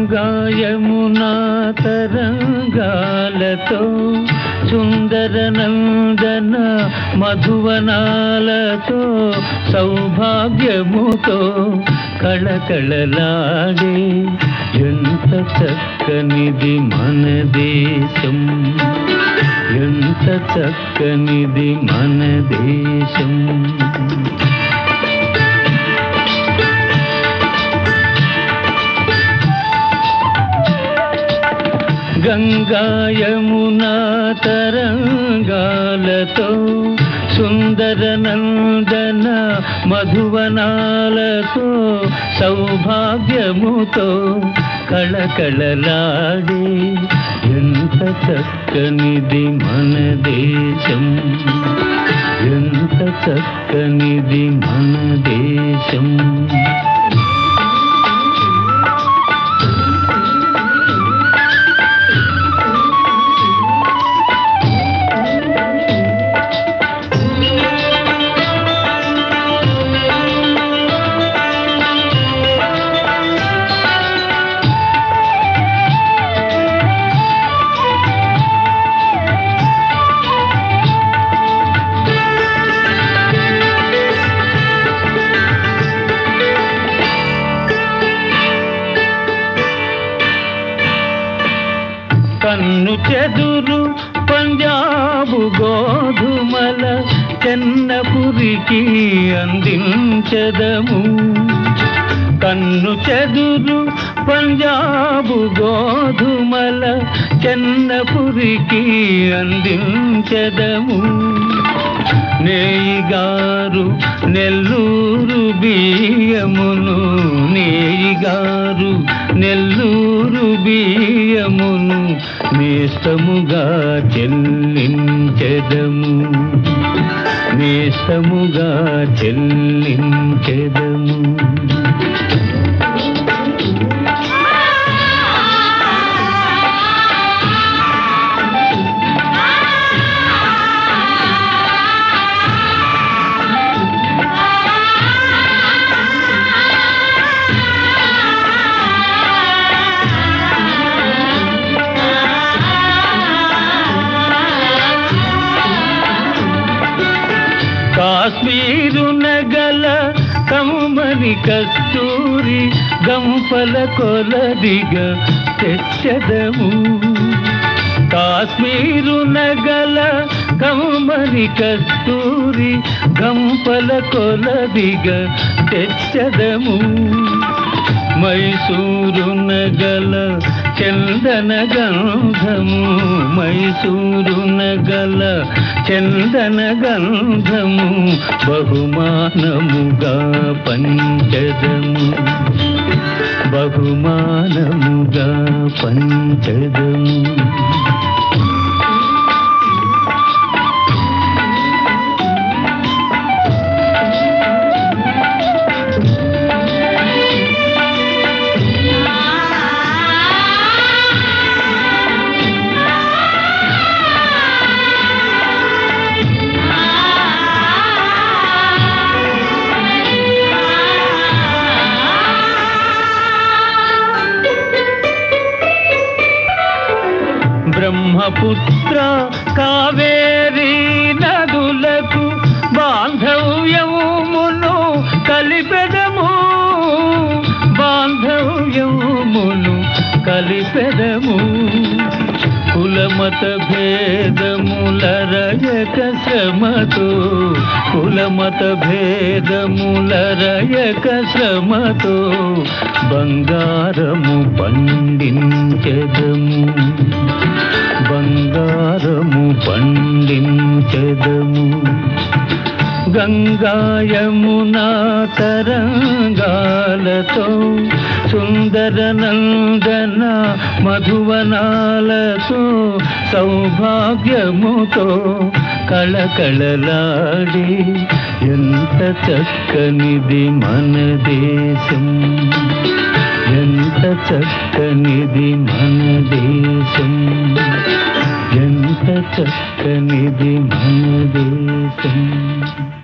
గంగాయమునా తరంగాలతో సుందర నందన మధువనాలతో సౌభాగ్యముతో కళకళలాడే ఎంత చక్కనిది మన దేశం ఎంత చక్కనిది మన దేశం గంగాయమునా తరంగాలతో సుందర నందన మధువనాలతో సౌభాగ్యముతో కళకళలాడే ఎంత చక్కనిది మన దేశం ఎంత చక్కనిది మన దేశం కన్ను చెదురు పంజాబు గోధుమల చెన్నపురికి అందించదము కన్ను చెదురు పంజాబు గోధుమల చెన్నపురికి అందించదము నేయిగారు నెల్లూరు బియ్యమును నేయిగారు నెల్లూరు బియ్యమును నేస్తముగా చెల్లించెదము నేస్తముగా చెల్లించెదము కాశ్మీరు నగల కమ్మని కస్తూరి గంపల కొలదిగా తెచ్చదము కాశ్మీరు నగల కమ్మని కస్తూరి గంపల కొలదిగా తెచ్చదము మైసూరు నగల చందన గంధము మైసూరు నగల చందన గంధము బహుమానముగా పంచదము బహుమానముగా పంచదము బ్రహ్మపుత్ర కావేరీ నదులకు బాంధవ్యమును కలిపెదము బాంధవ్యమును కలిపెదము కులమత భేదముల రయక శ్రమతో కులమత భేదముల రయక శ్రమతో బంగారము పండించెదము బంగారము పండించెదము గంగాయమునా తరంగాలతో సుందర నందన మధువనాలతో సౌభాగ్యముతో కళకళలాడి ఎంత చక్కనిది మన దేశం ఎంత చక్కనిది మన దేశం ఎంత చక్కనిది మన దేశం